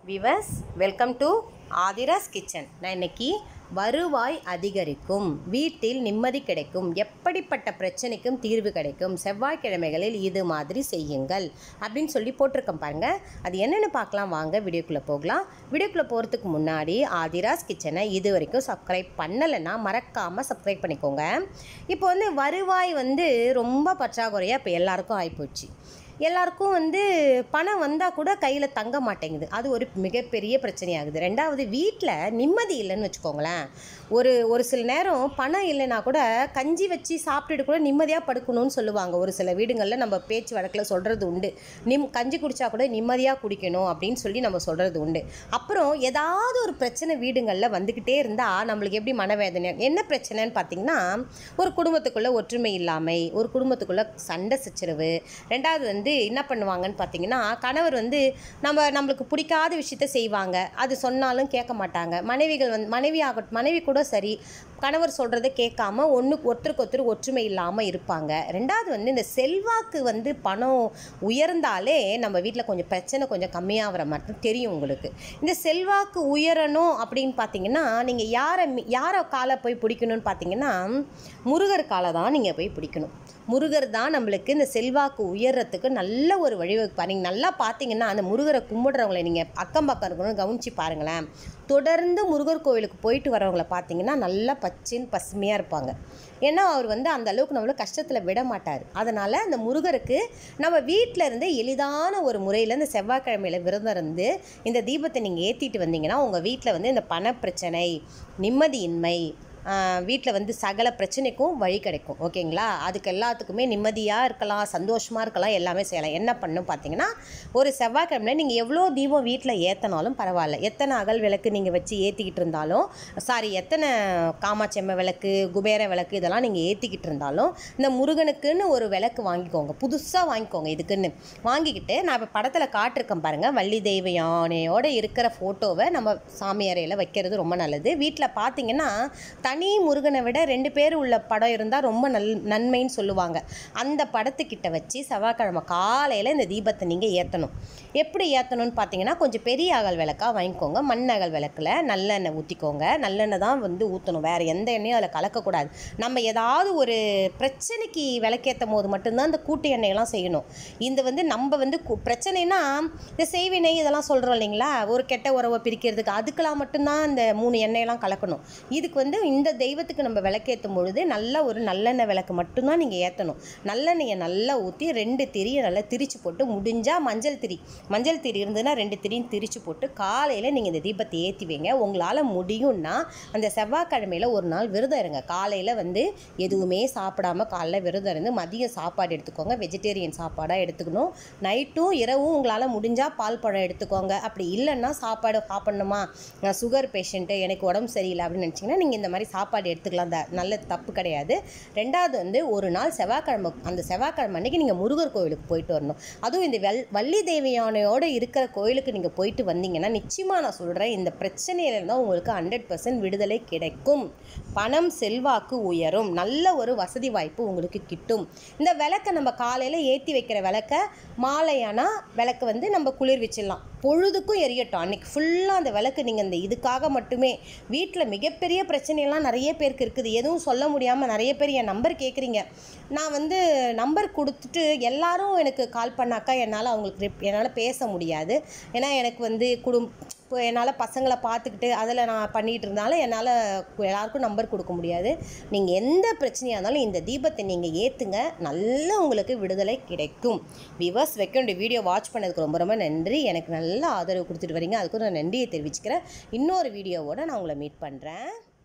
விவஸ் welcome to Aadhira's kitchen நான் இன்னைக்கு வருவாய் அதிகரிக்கும் வீட்டில் நிம்மதி கிடைக்கும் எப்படிப்பட்ட பிரச்சனைக்கும் தீர்வு கிடைக்கும் செவ்வாய்க்கிழமைகளில் இது மாதிரி செய்யுங்கள் அப்படின்னு சொல்லி போட்டிருக்கேன் பாருங்க அது என்னென்னு பார்க்கலாம் வாங்க வீடியோக்குள்ளே போகலாம் வீடியோக்குள்ளே போகிறதுக்கு முன்னாடி ஆதிராஸ் கிச்சனை இது வரைக்கும் சப்ஸ்கிரைப் பண்ணலைன்னா மறக்காமல் சப்ஸ்கிரைப் பண்ணிக்கோங்க இப்போ வந்து வருவாய் வந்து ரொம்ப பற்றாக்குறையாக இப்போ எல்லாருக்கும் ஆகிப்போச்சு எல்லாருக்கும் வந்து பணம் வந்தால் கூட கையில் தங்க மாட்டேங்குது அது ஒரு மிகப்பெரிய பிரச்சனையாகுது ரெண்டாவது வீட்டில் நிம்மதி இல்லைன்னு வச்சுக்கோங்களேன் ஒரு ஒரு சில நேரம் பணம் இல்லைன்னா கூட கஞ்சி வச்சு சாப்பிட்டுட்டு கூட நிம்மதியாக படுக்கணும்னு சொல்லுவாங்க ஒரு சில வீடுங்களில் நம்ம பேச்சு வழக்கில் சொல்கிறது உண்டு நிம் கஞ்சி குடித்தா கூட நிம்மதியாக குடிக்கணும் அப்படின்னு சொல்லி நம்ம சொல்கிறது உண்டு அப்புறம் ஏதாவது ஒரு பிரச்சனை வீடுங்களில் வந்துக்கிட்டே இருந்தால் நம்மளுக்கு எப்படி மனவேதனை என்ன பிரச்சனைன்னு பார்த்தீங்கன்னா ஒரு குடும்பத்துக்குள்ளே ஒற்றுமை இல்லாமை ஒரு குடும்பத்துக்குள்ளே சண்டை சச்சரவு ரெண்டாவது வந்து என்ன பண்ணுவாங்கன்னு பார்த்தீங்கன்னா கணவர் வந்து நம்ம நம்மளுக்கு பிடிக்காத விஷயத்த செய்வாங்க அது சொன்னாலும் கேட்க மாட்டாங்க மனைவிகள் வந்து மனைவி ஆகட்டும் மனைவி கூட சரி கணவர் சொல்கிறத கேட்காம ஒன்று ஒருத்தருக்கு ஒருத்தர் ஒற்றுமை இல்லாமல் இருப்பாங்க ரெண்டாவது வந்து இந்த செல்வாக்கு வந்து பணம் உயர்ந்தாலே நம்ம வீட்டில் கொஞ்சம் பிரச்சனை கொஞ்சம் கம்மியாகிற மாதிரி தெரியும் உங்களுக்கு இந்த செல்வாக்கு உயரணும் அப்படின்னு பார்த்தீங்கன்னா நீங்கள் யாரை மி- யாரை காலை போய் பிடிக்கணும்னு பார்த்தீங்கன்னா முருகர் காலை தான் நீங்கள் போய் பிடிக்கணும் முருகர் தான் நம்மளுக்கு இந்த செல்வாக்கு உயர்றதுக்கு நல்ல ஒரு வழிவகுப்பார் நீங்கள் நல்லா பார்த்தீங்கன்னா அந்த முருகரை கும்பிடுறவங்களை நீங்கள் அக்கம் பக்கம் இருக்கணும்னு கவனித்து பாருங்களேன் தொடர்ந்து முருகர் கோவிலுக்கு போயிட்டு வரவங்கள பார்த்தீங்கன்னா நல்லா பச்சின்னு பசுமையாக இருப்பாங்க ஏன்னா அவர் வந்து அந்த அளவுக்கு நம்மளை கஷ்டத்தில் விட மாட்டார் அதனால் அந்த முருகருக்கு நம்ம வீட்டில் இருந்து எளிதான ஒரு முறையில் இந்த செவ்வாய்க்கிழமையில் விரதம் இருந்து இந்த தீபத்தை நீங்கள் ஏற்றிட்டு வந்தீங்கன்னா உங்கள் வீட்டில் வந்து இந்த பணப்பிரச்சனை நிம்மதியின்மை வீட்டில் வந்து சகல பிரச்சனைக்கும் வழி கிடைக்கும் ஓகேங்களா அதுக்கு எல்லாத்துக்குமே நிம்மதியாக இருக்கலாம் சந்தோஷமாக இருக்கலாம் எல்லாமே செய்யலாம் என்ன பண்ணும் பார்த்தீங்கன்னா ஒரு செவ்வாய்க்கிழமையில் நீங்கள் எவ்வளோ தீபம் வீட்டில் ஏற்றினாலும் பரவாயில்ல எத்தனை அகல் விளக்கு நீங்கள் வச்சு ஏற்றிக்கிட்டு இருந்தாலும் சாரி எத்தனை காமாட்சியம்ம விளக்கு குபேர விளக்கு இதெல்லாம் நீங்கள் ஏற்றிக்கிட்டு இருந்தாலும் இந்த முருகனுக்குன்னு ஒரு விளக்கு வாங்கிக்கோங்க புதுசாக வாங்கிக்கோங்க இதுக்குன்னு வாங்கிக்கிட்டு நான் இப்போ படத்தில் காட்டிருக்கேன் பாருங்கள் வள்ளி தெய்வ யானையோட இருக்கிற ஃபோட்டோவை நம்ம சாமி அறையில் வைக்கிறது ரொம்ப நல்லது வீட்டில் பார்த்தீங்கன்னா தனி முருகனை விட ரெண்டு பேர் உள்ள படம் இருந்தால் ரொம்ப நல் நன்மைன்னு சொல்லுவாங்க அந்த படத்துக்கிட்ட வச்சு செவ்வாய்க்கிழமை காலையில் இந்த தீபத்தை நீங்கள் ஏற்றணும் எப்படி ஏற்றணும்னு பார்த்தீங்கன்னா கொஞ்சம் பெரிய அகல் விளக்காக வாங்கிக்கோங்க மண் அகல் விளக்கில் நல்லெண்ணெய் ஊற்றிக்கோங்க நல்லெண்ணெய் தான் வந்து ஊற்றணும் வேறு எந்த எண்ணெயும் அதில் கலக்கக்கூடாது நம்ம ஏதாவது ஒரு பிரச்சனைக்கு விளக்கேற்றும் போது மட்டும்தான் இந்த கூட்டு எண்ணெயெல்லாம் செய்யணும் இந்த வந்து நம்ம வந்து கு- பிரச்சனைனா இந்த செய்வினை இதெல்லாம் சொல்கிறோம் இல்லைங்களா ஒரு கெட்ட உறவை பிரிக்கிறதுக்கு அதுக்கெல்லாம் மட்டும்தான் இந்த மூணு எண்ணெயெல்லாம் கலக்கணும் இதுக்கு வந்து இந்த தெய்வத்துக்கு நம்ம விளக்கேற்றும் பொழுது நல்ல ஒரு நல்லெண்ணெய் விளக்கு மட்டும்தான் நீங்கள் ஏற்றணும் நல்லெண்ணெயை நல்லா ஊற்றி ரெண்டு திரியை நல்லா திரிச்சு போட்டு முடிஞ்சால் மஞ்சள் திரி மஞ்சள் திரி இருந்ததுன்னா ரெண்டு திரியும் திரிச்சு போட்டு காலையில் நீங்கள் இந்த தீபத்தை ஏற்றி வைங்க உங்களால் முடியும்னா அந்த செவ்வாய்க்கிழமையில் ஒரு நாள் விரதம் இருங்க காலையில் வந்து எதுவுமே சாப்பிடாம காலைல விரதம் இருந்து மதியம் சாப்பாடு எடுத்துக்கோங்க வெஜிடேரியன் சாப்பாடாக எடுத்துக்கணும் நைட்டும் இரவும் உங்களால் முடிஞ்சால் பால் பழம் எடுத்துக்கோங்க அப்படி இல்லைன்னா சாப்பாடு சாப்பிட்ணுமா நான் சுகர் பேஷண்ட்டு எனக்கு உடம்பு சரியில்லை அப்படின்னு நினச்சிங்கன்னா நீங்கள் இந்த மாதிரி சாப்பாடு எடுத்துக்கலாம் த நல்ல தப்பு கிடையாது ரெண்டாவது வந்து ஒரு நாள் செவ்வாய்க்கிழமை அந்த செவ்வாய்க்கிழமை அன்னைக்கு நீங்கள் முருகர் கோவிலுக்கு போயிட்டு வரணும் அதுவும் இந்த வெள் வள்ளி தேவியானையோடு இருக்கிற கோயிலுக்கு நீங்கள் போயிட்டு வந்தீங்கன்னா நிச்சயமாக நான் சொல்கிறேன் இந்த பிரச்சனையில தான் உங்களுக்கு ஹண்ட்ரட் பர்சன்ட் விடுதலை கிடைக்கும் பணம் செல்வாக்கு உயரும் நல்ல ஒரு வசதி வாய்ப்பு உங்களுக்கு கிட்டும் இந்த விளக்கை நம்ம காலையில் ஏற்றி வைக்கிற விளக்க மாலையானா விளக்கு வந்து நம்ம குளிர் வச்சிடலாம் பொழுதுக்கும் எரியட்டும் அன்னைக்கு ஃபுல்லாக அந்த விளக்கு நீங்கள் இந்த இதுக்காக மட்டுமே வீட்டில் மிகப்பெரிய பிரச்சனையெல்லாம் நிறைய பேருக்கு இருக்குது எதுவும் சொல்ல முடியாமல் நிறைய பேர் என் நம்பர் கேட்குறீங்க நான் வந்து நம்பர் கொடுத்துட்டு எல்லாரும் எனக்கு கால் பண்ணாக்கா என்னால் அவங்களுக்கு rep- என்னால் பேச முடியாது ஏன்னா எனக்கு வந்து குடும் இப்போ என்னால் பசங்களை பார்த்துக்கிட்டு அதில் நான் பண்ணிகிட்டு இருந்தாலும் என்னால் எல்லாருக்கும் நம்பர் கொடுக்க முடியாது நீங்கள் எந்த பிரச்சனையாக இருந்தாலும் இந்த தீபத்தை நீங்கள் ஏற்றுங்க நல்ல உங்களுக்கு விடுதலை கிடைக்கும் விவர்ஸ் வைக்க வேண்டிய வீடியோ வாட்ச் பண்ணதுக்கு ரொம்ப ரொம்ப நன்றி எனக்கு நல்ல ஆதரவு கொடுத்துட்டு வரீங்க அதுக்கு நான் நன்றியை தெரிவிச்சுக்கிறேன் இன்னொரு வீடியோவோட நான் உங்களை மீட் பண்ணுறேன்